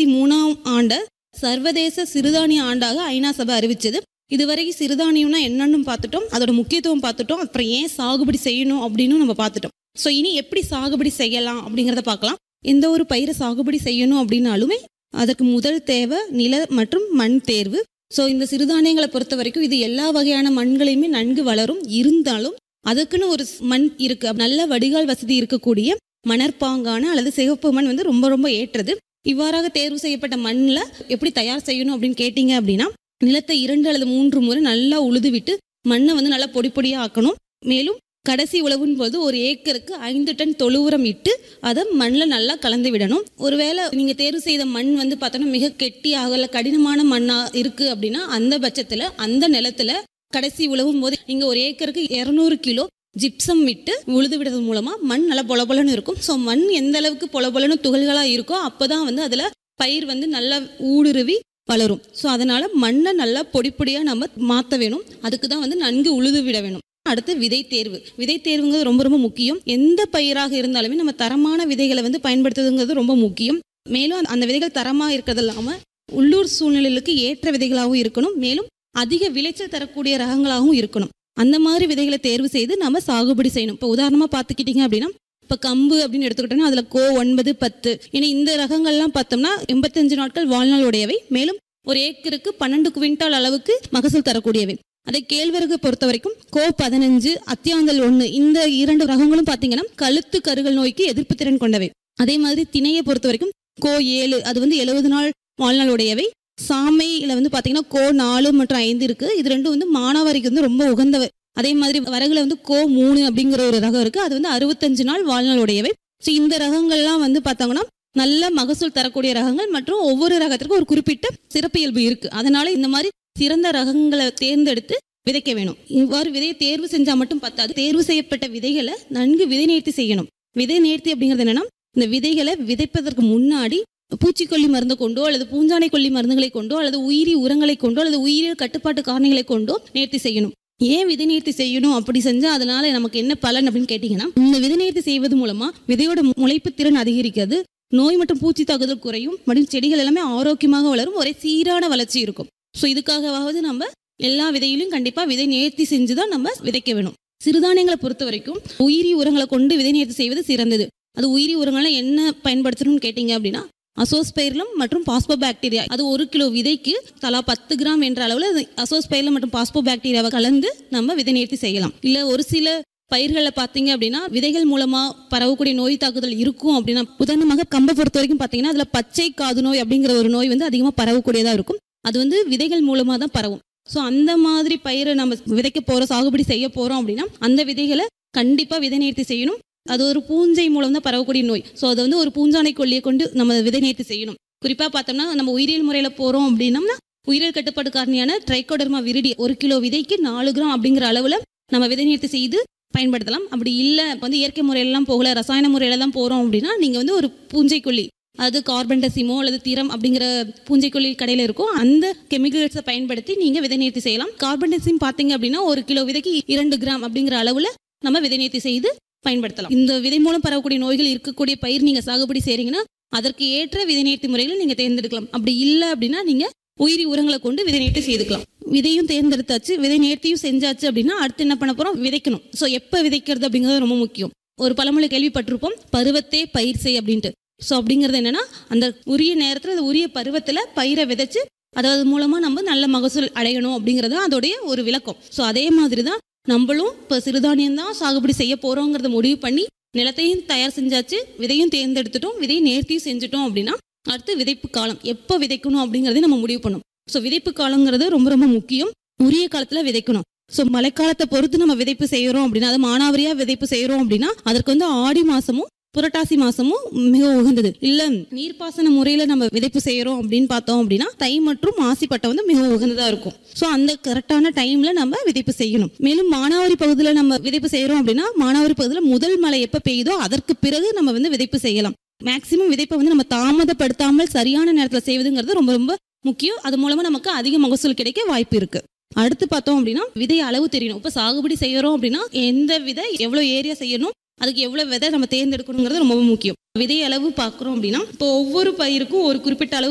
ரெண்டாயிரத்தி மூணாம் ஆண்டை சர்வதேச சிறுதானிய ஆண்டாக ஐநா சபை அறிவிச்சது இதுவரைக்கும் சிறுதானியம்னா என்னன்னு பார்த்துட்டோம் அதோட முக்கியத்துவம் பார்த்துட்டோம் அப்புறம் ஏன் சாகுபடி செய்யணும் அப்படின்னு நம்ம பார்த்துட்டோம் ஸோ இனி எப்படி சாகுபடி செய்யலாம் அப்படிங்கிறத பார்க்கலாம் எந்த ஒரு பயிரை சாகுபடி செய்யணும் அப்படின்னாலுமே அதுக்கு முதல் தேவை நில மற்றும் மண் தேர்வு ஸோ இந்த சிறுதானியங்களை பொறுத்த வரைக்கும் இது எல்லா வகையான மண்களையுமே நன்கு வளரும் இருந்தாலும் அதுக்குன்னு ஒரு ஸ்- மண் இருக்கு நல்ல வடிகால் வசதி இருக்கக்கூடிய மணற்பாங்கான அல்லது சிவப்பு மண் வந்து ரொம்ப ரொம்ப ஏற்றது இவ்வாறாக தேர்வு செய்யப்பட்ட மண்ணில் எப்படி தயார் செய்யணும் அப்படின்னு கேட்டிங்க அப்படின்னா நிலத்தை இரண்டு அல்லது மூன்று முறை நல்லா உழுது விட்டு மண்ணை வந்து நல்லா பொடி பொடியாக ஆக்கணும் மேலும் கடைசி உழவுன் போது ஒரு ஏக்கருக்கு ஐந்து டன் தொழு உரம் இட்டு அதை மண்ணில் நல்லா கலந்து விடணும் ஒருவேளை நீங்கள் தேர்வு செய்த மண் வந்து பார்த்தோன்னா மிக கெட்டியாக இல்லை கடினமான மண்ணாக இருக்குது அப்படின்னா அந்த பட்சத்தில் அந்த நிலத்துல கடைசி உழவும் போது நீங்கள் ஒரு ஏக்கருக்கு இரநூறு கிலோ ஜிப்சம் விட்டு உழுது விடுறது மூலமாக மண் நல்லா பொலபொலன்னு இருக்கும் ஸோ மண் எந்த அளவுக்கு பொலபொலன்னு துகள்களாக இருக்கோ அப்போ தான் வந்து அதில் பயிர் வந்து நல்லா ஊடுருவி வளரும் ஸோ அதனால மண்ணை நல்லா பொடி பொடியாக நம்ம மாற்ற வேணும் அதுக்கு தான் வந்து நன்கு உழுது விட வேணும் அடுத்து விதை தேர்வு விதை தேர்வுங்கிறது ரொம்ப ரொம்ப முக்கியம் எந்த பயிராக இருந்தாலுமே நம்ம தரமான விதைகளை வந்து பயன்படுத்துறதுங்கிறது ரொம்ப முக்கியம் மேலும் அந்த- அந்த விதைகள் தரமாக இருக்கிறது இல்லாமல் உள்ளூர் சூழ்நிலைகளுக்கு ஏற்ற விதைகளாகவும் இருக்கணும் மேலும் அதிக விளைச்சல் தரக்கூடிய ரகங்களாகவும் இருக்கணும் அந்த மாதிரி விதைகளை தேர்வு செய்து நம்ம சாகுபடி செய்யணும் இப்போ உதாரணமாக பார்த்துக்கிட்டிங்க அப்படின்னா இப்போ கம்பு அப்படின்னு எடுத்துக்கிட்டோம்னா அதில் கோ ஒன்பது பத்து ஏன்னா இந்த ரகங்கள்லாம் பார்த்தோம்னா எண்பத்தஞ்சு நாட்கள் வாழ்நாள் உடையவை மேலும் ஒரு ஏக்கருக்கு பன்னெண்டு குவிண்டால் அளவுக்கு மகசூல் தரக்கூடியவை அதே கேழ்வரகு பொறுத்த வரைக்கும் கோ பதினஞ்சு அத்தியாந்தல் ஒன்று இந்த இரண்டு ரகங்களும் பார்த்தீங்கன்னா கழுத்து கருகல் நோய்க்கு எதிர்ப்பு திறன் கொண்டவை அதே மாதிரி திணையை பொறுத்த வரைக்கும் கோ ஏழு அது வந்து எழுபது நாள் வாழ்நாள் உடையவை சாமையில வந்து பார்த்தீங்கன்னா கோ நாலு மற்றும் ஐந்து இருக்கு இது ரெண்டும் வந்து மானாவாரிக்கு வந்து ரொம்ப உகந்தவை அதே மாதிரி வரகுல வந்து கோ மூணு அப்படிங்கிற ஒரு ரகம் இருக்கு அது வந்து அறுபத்தஞ்சு நாள் வாழ்நாள் உடையவை ஸோ இந்த ரகங்கள்லாம் வந்து பார்த்தாங்கன்னா நல்ல மகசூல் தரக்கூடிய ரகங்கள் மற்றும் ஒவ்வொரு ரகத்திற்கும் ஒரு குறிப்பிட்ட சிறப்பியல்பு இருக்கு அதனால இந்த மாதிரி சிறந்த ரகங்களை தேர்ந்தெடுத்து விதைக்க வேணும் இவ்வாறு விதையை தேர்வு செஞ்சா மட்டும் பத்தாது தேர்வு செய்யப்பட்ட விதைகளை நன்கு விதை நேர்த்தி செய்யணும் விதை நேர்த்தி அப்படிங்கிறது என்னன்னா இந்த விதைகளை விதைப்பதற்கு முன்னாடி பூச்சிக்கொல்லி மருந்து கொண்டோ அல்லது பூஞ்சானை கொல்லி மருந்துகளை கொண்டோ அல்லது உயிரி உரங்களை கொண்டோ அல்லது உயிரியல் கட்டுப்பாட்டு காரணிகளை கொண்டோ நேர்த்தி செய்யணும் ஏன் விதை நேர்த்தி செய்யணும் அப்படி செஞ்சா அதனால நமக்கு என்ன பலன் அப்படின்னு கேட்டீங்கன்னா இந்த விதை நேர்த்தி செய்வது மூலமா விதையோட முளைப்பு திறன் அதிகரிக்கிறது நோய் மற்றும் பூச்சி தாக்குதல் குறையும் மற்றும் செடிகள் எல்லாமே ஆரோக்கியமாக வளரும் ஒரே சீரான வளர்ச்சி இருக்கும் ஸோ இதுக்காகவாவது நம்ம எல்லா விதையிலும் கண்டிப்பா விதை நேர்த்தி செஞ்சு தான் நம்ம விதைக்க வேணும் சிறுதானியங்களை பொறுத்த வரைக்கும் உயிரி உரங்களை கொண்டு விதை நேர்த்தி செய்வது சிறந்தது அது உயிரி உரங்களை என்ன பயன்படுத்தணும்னு கேட்டீங்க அப்படின்னா அசோஸ்பைர்லம் மற்றும் பாஸ்போபாக்டீரியா அது ஒரு கிலோ விதைக்கு தலா பத்து கிராம் என்ற அளவில் அசோஸ்பைர்லம் மற்றும் பாஸ்போபாக்டீரியாவை கலந்து நம்ம விதை நேர்த்தி செய்யலாம் இல்லை ஒரு சில பயிர்களில் பார்த்தீங்க அப்படின்னா விதைகள் மூலமா பரவக்கூடிய நோய் தாக்குதல் இருக்கும் அப்படின்னா உதாரணமாக கம்பை பொறுத்த வரைக்கும் பார்த்தீங்கன்னா அதில் பச்சை காது நோய் அப்படிங்கிற ஒரு நோய் வந்து அதிகமாக பரவக்கூடியதாக இருக்கும் அது வந்து விதைகள் மூலமாக தான் பரவும் ஸோ அந்த மாதிரி பயிரை நம்ம விதைக்க போகிறோம் சாகுபடி செய்ய போகிறோம் அப்படின்னா அந்த விதைகளை கண்டிப்பாக விதை நேர்த்தி செய்யணும் அது ஒரு பூஞ்சை மூலம் தான் பரவக்கூடிய நோய் ஸோ அதை வந்து ஒரு பூஞ்சானை கொல்லியை கொண்டு நம்ம விதை நேர்த்தி செய்யணும் குறிப்பாக பார்த்தோம்னா நம்ம உயிரியல் முறையில் போகிறோம் அப்படின்னம்னா உயிரியல் கட்டுப்பாடு காரணியான ட்ரைகோடர்மா விரிடி ஒரு கிலோ விதைக்கு நாலு கிராம் அப்படிங்கிற அளவில் நம்ம விதை நேர்த்தி செய்து பயன்படுத்தலாம் அப்படி இல்லை இப்போ வந்து இயற்கை முறையிலலாம் போகல ரசாயன முறையில தான் போகிறோம் அப்படின்னா நீங்கள் வந்து ஒரு பூஞ்சைக்கொல்லி அது கார்பன் டெசிமோ அல்லது தீரம் அப்படிங்கிற பூஞ்சைக்கொல்லி கடையில் இருக்கும் அந்த கெமிக்கல்ஸை பயன்படுத்தி நீங்கள் விதை நேர்த்தி செய்யலாம் கார்பன் டெசிம் பார்த்தீங்க அப்படின்னா ஒரு கிலோ விதைக்கு இரண்டு கிராம் அப்படிங்கிற அளவில் நம்ம விதை நேர்த்தி செய்து பயன்படுத்தலாம் இந்த விதை மூலம் பரவக்கூடிய நோய்கள் இருக்கக்கூடிய பயிர் நீங்கள் சாகுபடி செய்கிறீங்கன்னா அதற்கு ஏற்ற விதை நேர்த்தி முறையில் நீங்கள் தேர்ந்தெடுக்கலாம் அப்படி இல்லை அப்படின்னா நீங்கள் உயிரி உரங்களை கொண்டு விதை நேர்த்தி செய்துக்கலாம் விதையும் தேர்ந்தெடுத்தாச்சு விதை நேர்த்தியும் செஞ்சாச்சு அப்படின்னா அடுத்து என்ன பண்ண போறோம் விதைக்கணும் ஸோ எப்போ விதைக்கிறது அப்படிங்கிறது ரொம்ப முக்கியம் ஒரு பழமொழி கேள்விப்பட்டிருப்போம் பருவத்தே பயிர் செய் அப்படின்ட்டு ஸோ அப்படிங்கிறது என்னன்னா அந்த உரிய நேரத்தில் அந்த உரிய பருவத்தில் பயிரை விதைச்சு அதாவது மூலமா நம்ம நல்ல மகசூல் அடையணும் அப்படிங்கிறது தான் அதோடைய ஒரு விளக்கம் ஸோ அதே மாதிரி தான் நம்மளும் இப்போ சிறுதானியம் தான் சாகுபடி செய்ய போறோங்கிறத முடிவு பண்ணி நிலத்தையும் தயார் செஞ்சாச்சு விதையும் தேர்ந்தெடுத்துட்டோம் விதையை நேர்த்தியும் செஞ்சுட்டோம் அப்படின்னா அடுத்து விதைப்பு காலம் எப்போ விதைக்கணும் அப்படிங்கிறதையும் நம்ம முடிவு பண்ணணும் ஸோ விதைப்பு காலங்கிறது ரொம்ப ரொம்ப முக்கியம் உரிய காலத்தில் விதைக்கணும் ஸோ மழைக்காலத்தை பொறுத்து நம்ம விதைப்பு செய்கிறோம் அப்படின்னா அது மானாவரியா விதைப்பு செய்கிறோம் அப்படின்னா அதற்கு வந்து ஆடி மாசமும் புரட்டாசி மாசமும் மிக உகந்தது இல்ல நீர்ப்பாசன முறையில நம்ம விதைப்பு செய்யறோம் அப்படின்னு பார்த்தோம் அப்படின்னா தை மற்றும் மாசிப்பட்டம் வந்து மிக உகந்ததா இருக்கும் ஸோ அந்த கரெக்டான டைம்ல நம்ம விதைப்பு செய்யணும் மேலும் மானாவாரி பகுதியில் நம்ம விதைப்பு செய்யறோம் அப்படின்னா மானாவாரி பகுதியில் முதல் மழை எப்ப பெய்யுதோ அதற்கு பிறகு நம்ம வந்து விதைப்பு செய்யலாம் மேக்சிமம் விதைப்பை வந்து நம்ம தாமதப்படுத்தாமல் சரியான நேரத்தில் செய்வதுங்கிறது ரொம்ப ரொம்ப முக்கியம் அது மூலமா நமக்கு அதிக மகசூல் கிடைக்க வாய்ப்பு இருக்கு அடுத்து பார்த்தோம் அப்படின்னா விதை அளவு தெரியணும் இப்போ சாகுபடி செய்யறோம் அப்படின்னா எந்த விதை எவ்வளவு ஏரியா செய்யணும் அதுக்கு எவ்வளவு விதை நம்ம தேர்ந்தெடுக்கணுங்கிறது ரொம்ப முக்கியம் விதை அளவு பார்க்குறோம் அப்படின்னா இப்போ ஒவ்வொரு பயிருக்கும் ஒரு குறிப்பிட்ட அளவு